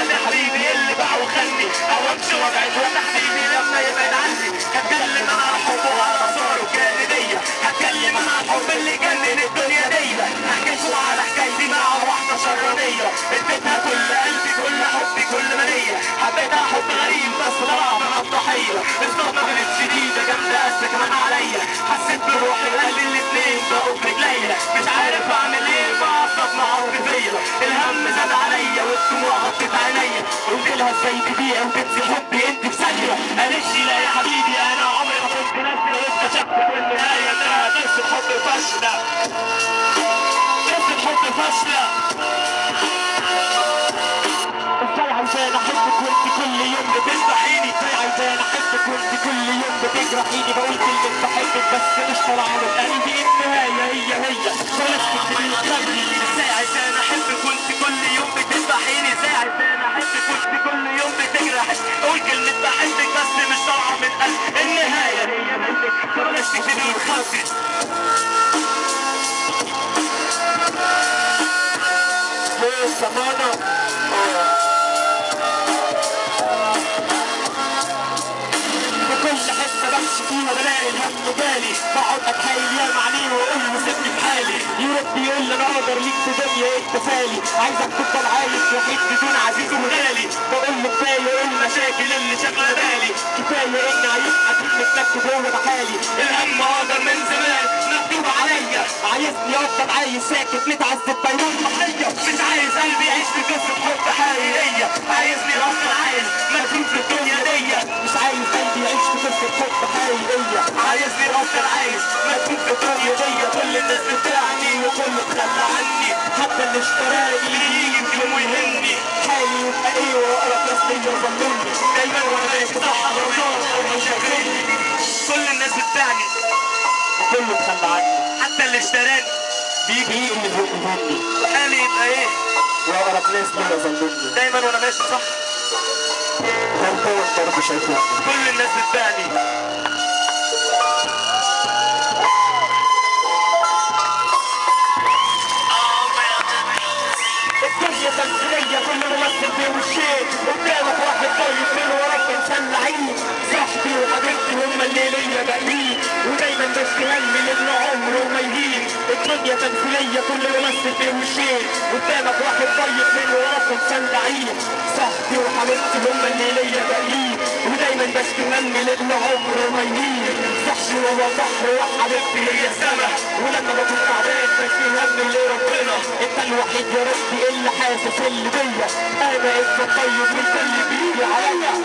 قلبي حبيبي اللي باع وخلني او امشي وابعد وانا حبيبي لما يبعد عني هتكلم عن الحب وعلى صوره كان ليا هتكلم عن الحب اللي جنن الدنيا دي احكي على حكايتي مع واحده شرانيه اديتها كل قلبي كل حبي كل ماليه حبيتها حب غريب بس ضرب مع الضحيه الصدمه كانت شديده جامده قس كمان عليا حسيت بروحي وقلبي الاتنين بقوا في رجليا مش عارف اعمل ايه مع الصدمه عاطفيه الهم زاد عليا والدموع غطت عينيا قلت لها ازاي تبيع وتنسي حبي انت في ثانيه قالت لي لا يا حبيبي انا عمري ما كنت ناسي واكتشفت في النهايه انها قصه حب فاشله قصه حب فاشله ازاي عايزاني احبك وانت كل يوم بتذبحيني ازاي عايزاني احبك وانت كل يوم بتجرحيني بقول كلمة بحبك بس مش طالعة من قلبي النهاية هي هي خلاص كنت بتخبي ازاي عايزاني احبك وانت كل يوم بتذبحيني ازاي عايزاني احبك وانت كل يوم بتجرحيني اقول كلمة بحبك بس مش طالعة من قلبي النهاية هي هي خلاص تكتبي وتخبي ليه سمانة وكل حته بمشي فيها بلاقي الهم جالي بقعد اتحايل ياما عليه واقول له سيبني في حالي يرد يقول لي انا اقدر ليك في دنيا انت فالي عايزك تفضل عايش وحيد بدون عزيز وغالي بقول له كفايه ايه المشاكل اللي شاغله بالي كفايه اني عايش حزين متنكد هو بحالي الهم اقدر من زمان مكتوب عليا عايزني افضل عايش ساكت متعذب بيروح ضحيه مش عايز قلبي يعيش في قصه حب حقيقيه عايزني افضل عايش مكتوب في الدنيا دي مش عايز قلبي يعيش في قصه حب حقيقيه عايزني افضل عايش مكتوب في الدنيا دي كل الناس بتاعني وكله تخلى عني حتى اللي اشتراني يجي في يوم ويهني حالي يبقى ايه واقرب ناس ليا يظلمني دايما وانا ماشي صح غلطان او مش فاكرني كل الناس بتاعني وكله تخلى عني حتى اللي اشتراني بيجي يقلب ويهني حالي يبقى ايه واقرب ناس ليا يظلمني دايما وانا ماشي صح غلطان برضه شايفني كل الناس بتبعني الدنيا تمثيلية كل ممثل فيه وشين قدامك واحد طيب من وراك انسان لعيب صاحبي وحبيبتي هما اللي ليا باقيين ودايما بستهلي لان عمره ما يهين الدنيا تمثيلية كل ممثل فيه وشين قدامك واحد طيب من وراك انسان لعيب صاحبي وحبيبتي هما اللي ليا باقيين ودايما بستهلي لان عمره ما يهين صاحبي هو بحر وحبيبتي هي السما ولما بكون تعبان بشيل هم اللي ربنا انت الوحيد يا ربي اللي حاسس اللي بيا انا انت طيب وانت اللي بيجي عليا